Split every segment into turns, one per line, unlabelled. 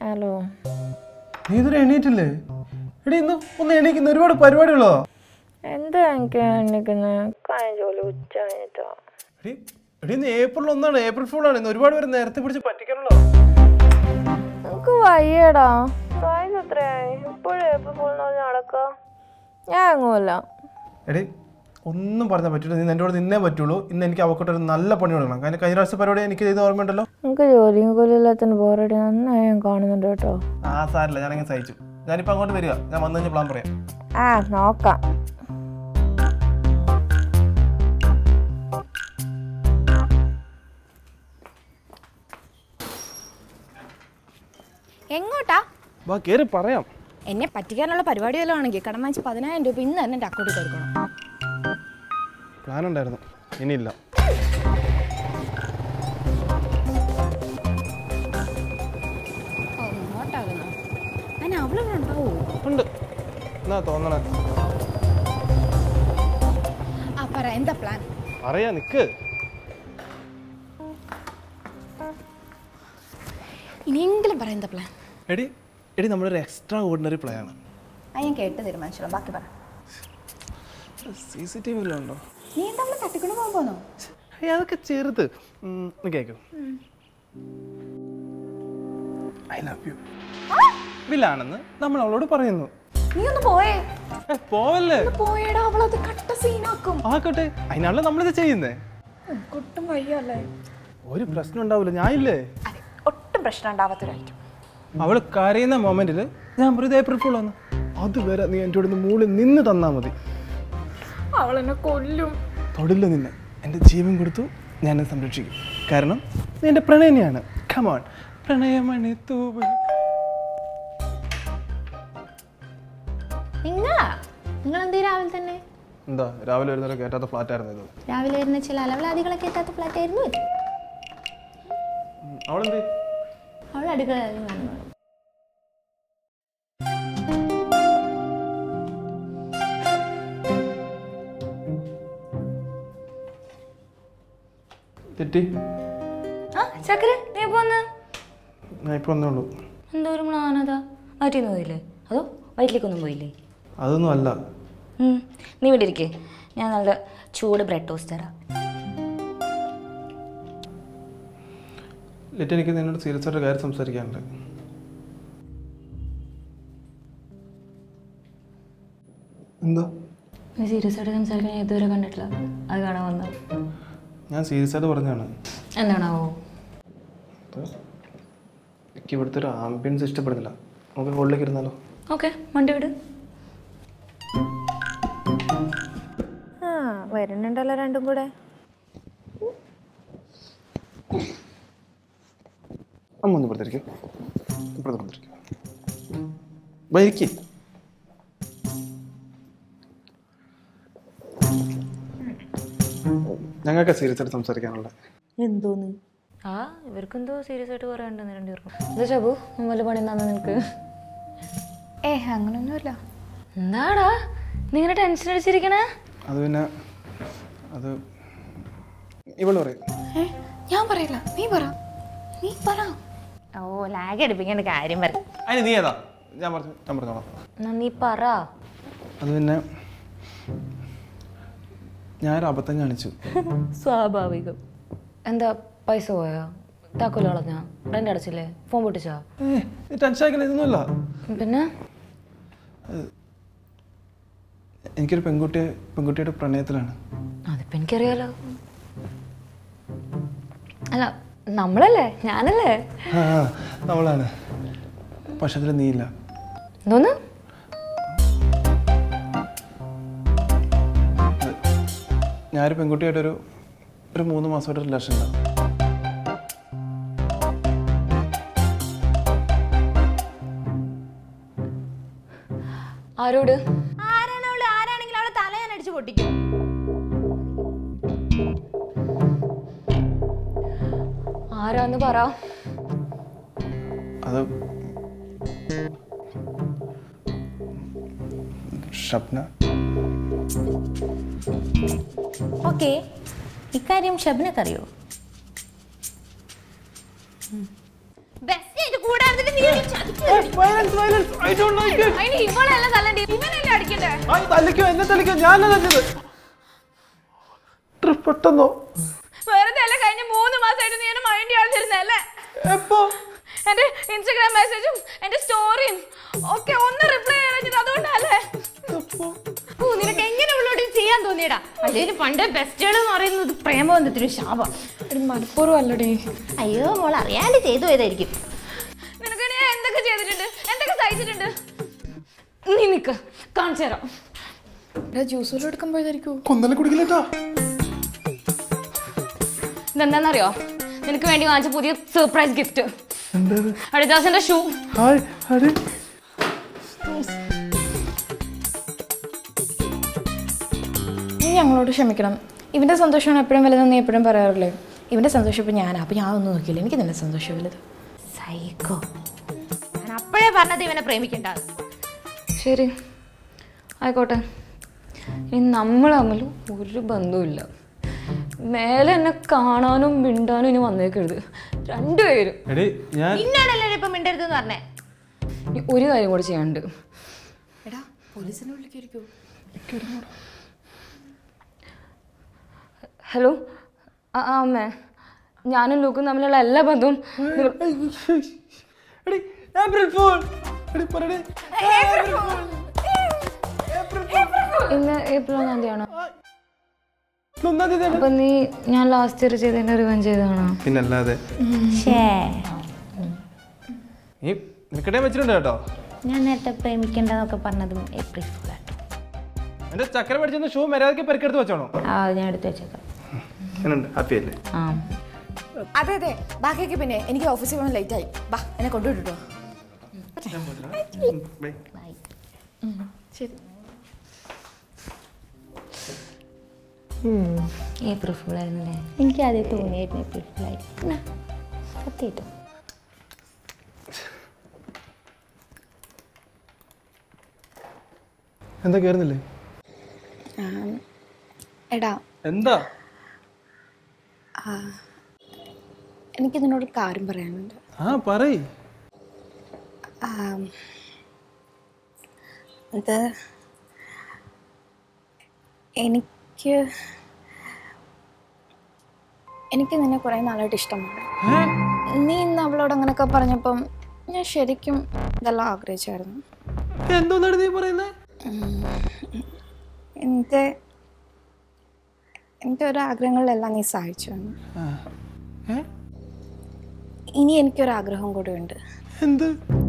Hello
നീ ഇതുവരെ എണീറ്റില്ലേ എടി ഇന്ന് ഒന്ന് എണീക്കുന്ന ഒരുപാട് പരിപാടികളോ
എന്താ എനിക്ക് എണ്ണിക്കുന്നത് കഴിഞ്ഞ ജോലി ഉച്ച കഴിഞ്ഞിട്ടോ
എടി എടി ഇന്ന് ഏപ്രിൽ ഒന്നാണ് ഏപ്രിൽ ഫുൾ ആണ് ഇന്ന് ഒരുപാട് പേര് നേരത്തെ പിടിച്ച് പറ്റിക്കണല്ലോ
നമുക്ക് വയ്യടാ വയസ്സ് എത്രയായി ഇപ്പോഴും ഏപ്രിൽ ഫുൾ നടക്ക ഞാൻ എങ്ങുമല്ല
എടി ഒന്നും പറഞ്ഞാൽ പറ്റില്ല നീ എൻ്റെ കൂടെ നിന്നേ പറ്റുള്ളൂ ഇന്ന് എനിക്ക് അവക്കൊട്ട് ഒരു നല്ല പണി കൊടുക്കണം കാരണം കഴിഞ്ഞ പ്രാവശ്യത്തെ പരിപാടി എനിക്ക് ചെയ്ത് ഓർമ്മയുണ്ടല്ലോ
നമുക്ക് ജോലിയും കൊല്ലില്ലാത്തതിന് ബോറടി നന്നായി ഞാൻ കാണുന്നുണ്ട് കേട്ടോ
ആ സാരില്ല ഞാനങ്ങനെ സഹിച്ചു ഞാനിപ്പോൾ അങ്ങോട്ട് വരിക ഞാൻ വന്നു കഴിഞ്ഞാൽ പ്ലാൻ പറയാം
ആ നോക്കാം
എങ്ങോട്ടാ
വാ കയറി പറയാം
എന്നെ പറ്റിക്കാനുള്ള പരിപാടി വല്ലതും ആണെങ്കിൽ കടം വാങ്ങിച്ച് പതിനായിരം രൂപ ഇന്ന് തന്നെ എൻ്റെ അക്കൗണ്ടിൽ കൊടുക്കണം
പ്ലാൻ ഉണ്ടായിരുന്നു ഇനിയില്ല
ഓ ഇങ്ങോട്ടാകുന്നോ അതിന് അവളിവിടെ ഉണ്ടാവോ
ഉണ്ട് എന്നാ തോന്നണേ
ആ പറ എന്താ പ്ലാൻ
പറയാ നിക്ക്
ഇനിയെങ്കിലും പറ എന്താ പ്ലാൻ
എടി എടി നമ്മളൊരു എക്സ്ട്രാ ഓർഡിനറി പ്ലേ ആണ്
ആ ഞാൻ കേട്ട് തീരുമാനിച്ചോളാം ബാക്കി പറ
സി സി ടി വിയിലുണ്ടോ
നീ എന്താ അവളെ തട്ടിക്കൊണ്ട് പോകാൻ പോന്നോ
ഏയ് അതൊക്കെ ചെറുത് ഉം, നീ കേൾക്കും ഐ ലവ് യു വിലാണെന്ന് നമ്മൾ അവളോട് പറയുന്നു
നീ ഒന്ന് പോയേ
ഏ, പോവല്ലേ
ഒന്ന് പോയേടാ അവളത് കട്ട സീനാക്കും
ആക്കട്ടെ അതിനാണല്ലോ നമ്മളിത് ചെയ്യുന്നേ
ഒട്ടും വയ്യല്ലേ
ഒരു പ്രശ്നം ഉണ്ടാവില്ല ഞാനില്ലേ
അതെ ഒട്ടും പ്രശ്നം ഉണ്ടാവാത്തൊരായിരിക്കും
അവള് കരയുന്ന മൊമെന്റിൽ ഞാൻ വെറുതെ ഏപ്രിൽ ഫുൾ വന്നു അതുവരെ നീ എൻ്റെ കൂടെ മൂളിൽ നിന്ന് തന്നാ മതി
അവൾ എന്നെ കൊല്ലും
തൊടില്ല നിന്നെ എൻ്റെ ജീവൻ കൊടുത്തു ഞാൻ എന്നെ സംരക്ഷിക്കും കാരണം നീ എൻ്റെ പ്രണയനെയാണ് കമോൺ പ്രണയമണി തൂവ്
നിങ്ങളാ നിങ്ങൾ എന്തേ രാവിലെ തന്നെ
എന്താ രാവിലെ വരുന്നവരെ കയറ്റാത്ത ഫ്ലാറ്റ് ആയിരുന്നു ഇത്
രാവിലെ വരുന്ന ചില അലവലാദികളൊക്കെ എത്താത്ത ഫ്ലാറ്റ് ആയിരുന്നു ഇത്.
ഉം, അവളെന്തേ
അവൾ അടുക്കള നടന്നു
തെറ്റി
ആ ചക്കര നീ പോന്ന്
ഞാൻ ഇപ്പോൾ വന്നേ ഉള്ളൂ
എന്തോ ഒരു മ്ലാനതാ വയറ്റിന്ന് പോയില്ലേ അതോ വയറ്റിലേക്കൊന്നും പോയില്ലേ
അതൊന്നും അല്ല
ഉം, നീ ഇവിടെ ഇരിക്കേ ഞാൻ നല്ല ചൂട് ബ്രെഡ് ടോസ്റ്റ് തരാം
ലിറ്റ് എനിക്ക് നിന്നോട് സീരിയസ് ആയിട്ട് കാര്യം സംസാരിക്കാനുണ്ട് എന്താ
നീ സീരിയസ് ആയിട്ട് സംസാരിക്കാൻ ഞാൻ ഇതുവരെ കണ്ടിട്ടില്ല അത് കാണാൻ വന്നത്
ഞാൻ സീരിയസ് ആയിട്ട് പറഞ്ഞാണ്
എന്താണാവോ
എനിക്ക് ഇവിടുത്തെ ഒരു ആംബിയൻസ് ഇഷ്ടപ്പെടുന്നില്ല നമുക്ക് ഹോളിലേക്ക് ഇരുന്നാലോ
ഓക്കെ വണ്ടി വിട്
ആ വരുന്നുണ്ടല്ലോ രണ്ടും കൂടെ
അമ്മ ഒന്ന് ഇപ്പുറത്തിരിക്കും ഇപ്പുറത്ത് വന്നിരിക്കും വരിക്കേ ഞങ്ങൾക്ക് സീരിയസ് ആയിട്ട് സംസാരിക്കാനുള്ള
എന്തോന്ന് ആ ഇവർക്കെന്തോ സീരിയസ് ആയിട്ട് പറയാനുണ്ടെന്ന് രണ്ടുപേർക്കും എന്താ ചബു വല്ല പണി എന്നാന്ന് നിനക്ക് ഏ അങ്ങനൊന്നുമില്ല എന്താടാ നീ ഇങ്ങനെ ടെൻഷൻ അടിച്ചിരിക്കണേ
അത് പിന്നെ അത് ഇവള് പറയും
ഞാൻ പറയില്ല നീ പറ നീ പറ ഓ ലാഗ് അടിപ്പിക്കേണ്ട കാര്യം പറ
അതിന് നീ ഏതാ ഞാൻ പറഞ്ഞു ഞാൻ പറഞ്ഞോളാം
എന്നാ നീ പറ
അത് പിന്നെ ഞാനൊരു അബദ്ധം കാണിച്ചു
സ്വാഭാവികം എന്താ പൈസ പോയാ താക്കോല് കളഞ്ഞാ റെന്റ് അടച്ചില്ലേ ഫോൺ പൊട്ടിച്ചാ
ഏയ്, നീ ടെൻഷൻ ആക്കണ ഇതൊന്നുമല്ല
പിന്നെ
എനിക്കൊരു പെൺകുട്ടിയെ പെൺകുട്ടിയുടെ പ്രണയത്തിലാണ്
അതിപ്പോ എനിക്കറിയാലോ അല്ല നമ്മളല്ലേ ഞാനല്ലേ
ആ ആ, അവളാണ് പക്ഷെ അതിൽ നീയില്ല
എന്തോന്ന്
ഞാനൊരു പെൺകുട്ടിയായിട്ടൊരു ഒരു മൂന്ന് മാസമായിട്ട് റിലേഷൻ ഉണ്ടാവും
ആരോട് ആരാണ് അവള് ആരാണെങ്കിൽ അവളെ തല ഞാൻ അടിച്ചു പൊട്ടിക്കും ആരാന്ന് പറ
അത് ഷപ്ന
ഓക്കെ ഇക്കാര്യം ഷബിനക്കറിയോ ബെസ്റ്റ് എന്റെ കൂടെ ഇരുന്നിട്ട് നീ എന്നെ ചതിക്കുകയാണ്.
Violence violence I don't like it
അതിന് ഇവളല്ല തല്ലണ്ടേ ഇവനല്ലേ അടിക്കണ്ടേ
ആ തല്ലിക്കോ എന്നെ തല്ലിക്കോ ഞാനാ തല്ലിയത് ഇത്ര പെട്ടെന്നോ
വെറുതെ അല്ല കഴിഞ്ഞ മൂന്ന് മാസമായിട്ട് നീ എന്നെ മൈൻഡ് ചെയ്യാതിരുന്നല്ലേ
എപ്പോ
എന്റെ ഇൻസ്റ്റഗ്രാം മെസ്സേജും എന്റെ സ്റ്റോറിയും ഒക്കെ ഒന്ന് റിപ്ലൈ ചെയ്യാൻ അതുകൊണ്ടല്ലേ
എപ്പോ
ഓ നിനക്ക് എങ്ങനെ ഇവളോട് ചെയ്യാൻ തോന്നിയടാ അല്ലെങ്കിൽ പണ്ട് ബെസ്റ്റുകൾ എന്ന് പറയുന്നത് പ്രേമബന്ധത്തിന് ശാപ
മനഃപൂർവ്വം അല്ലടി
അയ്യോ മോൾ അറിയാണ്ട് ചെയ്തു പോയതായിരിക്കും നിനക്ക് ഞാൻ എന്തൊക്കെ ചെയ്തിട്ടുണ്ട് എന്തൊക്കെ സഹിച്ചിട്ടുണ്ട് നീ നിക്ക് കാണിച്ചു തരാം
ജ്യൂസ് എടുക്കാൻ പോയതായിരിക്കും
കൊന്നലെ കുടിക്കില്ലേട്ടാ
ഇതെന്താണെന്നറിയോ നിനക്ക് വേണ്ടി വാങ്ങിച്ച പുതിയ സർപ്രൈസ് ഗിഫ്റ്റ്
എന്തത്
അഡിദാസിന്റെ ഷൂ
ഹായ് ഹരി
നീ ഞങ്ങളോട് ക്ഷമിക്കണം ഇവന്റെ സന്തോഷമാണ് എപ്പോഴും വലുതെന്ന് നീ എപ്പോഴും പറയാറില്ലേ ഇവന്റെ സന്തോഷം ഇപ്പം ഞാനാ അപ്പം ഞാൻ ഒന്നും നോക്കിയില്ല എനിക്ക് നിന്റെ സന്തോഷം വലുത്
സൈക്കോ ഞാൻ അപ്പോഴേ പറഞ്ഞത് ഇവനെ പ്രേമിക്കണ്ട ശരി ആയിക്കോട്ടെ ഇനി നമ്മൾ തമ്മിൽ ഒരു ബന്ധവുമില്ല മേലെ എന്നെ കാണാനും മിണ്ടാനും ഇനി വന്നേക്കരുത് രണ്ടുപേരും
എടി ഞാൻ
പിന്നാണല്ലോ ഇപ്പൊ മിണ്ടരുതെന്ന് പറഞ്ഞേ ഇനി ഒരു കാര്യം കൂടി ചെയ്യാനുണ്ട്
എടാ പോലീസിനെ വിളിക്കായിരിക്കും
ഹലോ ആ ആ, അമ്മേ ഞാനും ലൂക്കും തമ്മിലുള്ള എല്ലാ ബന്ധവും നിങ്ങൾ-
എടി ഏപ്രിൽ ഫൂൾ എടി പറയടി ഏപ്രിൽ ഫൂൾ
ഇന്ന് ഏപ്രിൽ ഒന്നാം തീയതിയാണോ
ഒന്നാം തീയതി
അപ്പൊ നീ ഞാൻ ലാസ്റ്റ് ഇയർ ചെയ്തതിന്റെ റിവഞ്ച് ചെയ്താണോ
പിന്നല്ലാതെ നീ നിൽക്കട്ടെ വെച്ചിട്ടുണ്ട് കേട്ടോ
ഞാൻ നേരത്തെ പ്രേമിക്കേണ്ടെന്നൊക്കെ പറഞ്ഞതും ഏപ്രിൽ ഫുൾ ആട്ടോ
എന്റെ ചക്കര പഠിച്ചെന്ന് ഷൂ മര്യാദക്ക് പെരക്കെടുത്ത് വെച്ചോണോ
ആ ഞാൻ എടുത്ത് വെച്ചേക്കാം
എന്നുണ്ട് ഹാപ്പി അല്ലേ
ആ
അതെ അതെ ബാക്കിയൊക്കെ പിന്നെ എനിക്ക് ഓഫീസിൽ പോകാൻ ലേറ്റ് ആയി ബാ എന്നെ കൊണ്ടുവിട്ടോ ശരി
ഏപ്രിൽ ഫുൾ ആയിരുന്നല്ലേ എനിക്ക് ആദ്യം തോന്നിയായിരുന്നു ഏപ്രിൽ ഫുൾ ആയി സത്യമായിട്ടും
എന്താ കേറുന്നില്ലേ
എടാ
എന്താ
എനിക്ക് നിന്നോട് ഒരു കാര്യം പറയാനുണ്ട്
ആ പറയ്
ആം, ഇത് എനിക്ക് എനിക്ക് നിന്നെ കുറേ നാളായിട്ട് ഇഷ്ടമാണ് നീ ഇന്ന് അവളോട് അങ്ങനെയൊക്കെ പറഞ്ഞപ്പം ഞാൻ ശരിക്കും ഇതെല്ലാം ആഗ്രഹിച്ചായിരുന്നു
എന്തോന്നാണ് നീ പറയുന്നത്
എൻ്റെ എൻ്റെ ഒരു ആഗ്രഹങ്ങളിലെല്ലാം നീ സഹായിച്ചു തന്നു
ഏ
ഇനി എനിക്കൊരാഗ്രഹം കൂടിയുണ്ട്
എന്ത്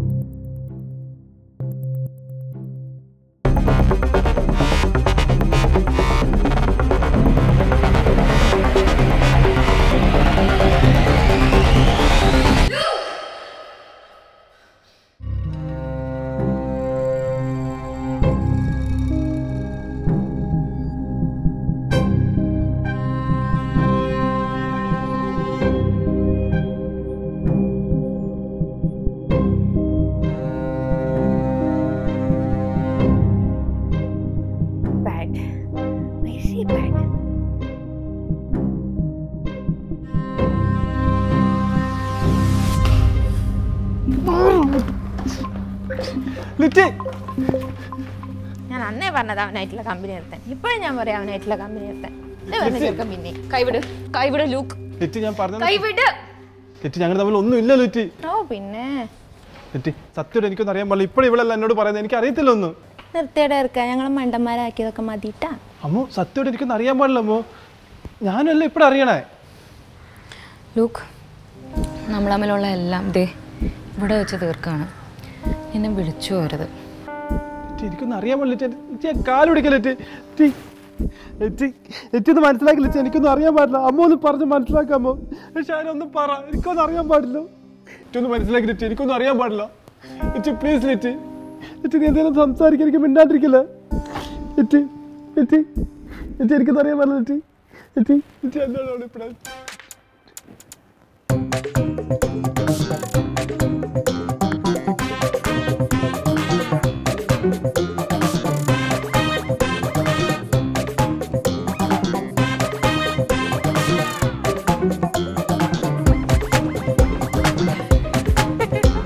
ബാഡ് വെരി ബാഡ്
ലിറ്റി
ഞാൻ അന്നേ പറഞ്ഞത് അവനായിട്ടുള്ള കമ്പനി നിർത്താൻ ഇപ്പോഴും ഞാൻ പറയാം അവനായിട്ടുള്ള കമ്പനി നിർത്താൻ ഇത് പറഞ്ഞ ചെറുക്കൻ പിന്നെ കൈവിട് കൈവിട് ലൂക്ക്
ലിറ്റി ഞാൻ പറഞ്ഞത്
കൈവിട്
ലിറ്റി ഞങ്ങൾ തമ്മിൽ ഒന്നും ഇല്ല ലിറ്റി
ഓ പിന്നെ
ലിറ്റി സത്യം എനിക്കൊന്നും അറിയാൻ പാടില്ല ഇപ്പോഴും ഇവളല്ല എന്നോട് പറയുന്നത് എനിക്ക് അറിയത്തില്ല ഒന്നും
നിർത്തിയുടെ ഇറക്കുക ഞങ്ങൾ മണ്ടന്മാരാക്കിയതൊക്കെ മതിട്ടാ
അമ്മോ സത്യം എനിക്കൊന്നും അറിയാൻ പാടില്ല അമ്മോ ഞാനല്ല ഇപ്പോഴും അറിയണേ
ലൂക്ക് നമ്മൾ തമ്മിലുള്ള എല്ലാം ദേ ഇവിടെ വെച്ച് തീർക്കാണ് എന്നെ വിളിച്ചു പോരുത്
ലിറ്റി, എനിക്കൊന്നും അറിയാൻ പാടില്ല ലിറ്റി. ലിറ്റി ഞാൻ കാല് പിടിക്കല ലിറ്റി ലിറ്റി ലിറ്റി ലിറ്റി ഒന്ന് മനസ്സിലാക്കി ലിറ്റി എനിക്കൊന്നും അറിയാൻ പാടില്ല അമ്മ ഒന്ന് പറഞ്ഞ് മനസ്സിലാക്കാമോ ഷാനൊന്നും പറ എനിക്കൊന്നും അറിയാൻ പാടില്ല ലിറ്റി ഒന്ന് മനസ്സിലാക്കി ലിറ്റി എനിക്കൊന്നും അറിയാൻ പാടില്ല ലിറ്റി പ്ലീസ് ലിറ്റി ലിറ്റി നീ എന്തെങ്കിലും സംസാരിക്കാൻ എനിക്ക് മിണ്ടാണ്ടിരിക്കില്ല ലിറ്റി ലിറ്റി ലിറ്റി എനിക്കൊന്നും അറിയാൻ പാടില്ല ലിറ്റി ലിറ്റി ലിറ്റി എന്താണ് ഇപ്പോഴാണ്
ആ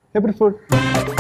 ഏപ്രിൽ ഫുൾ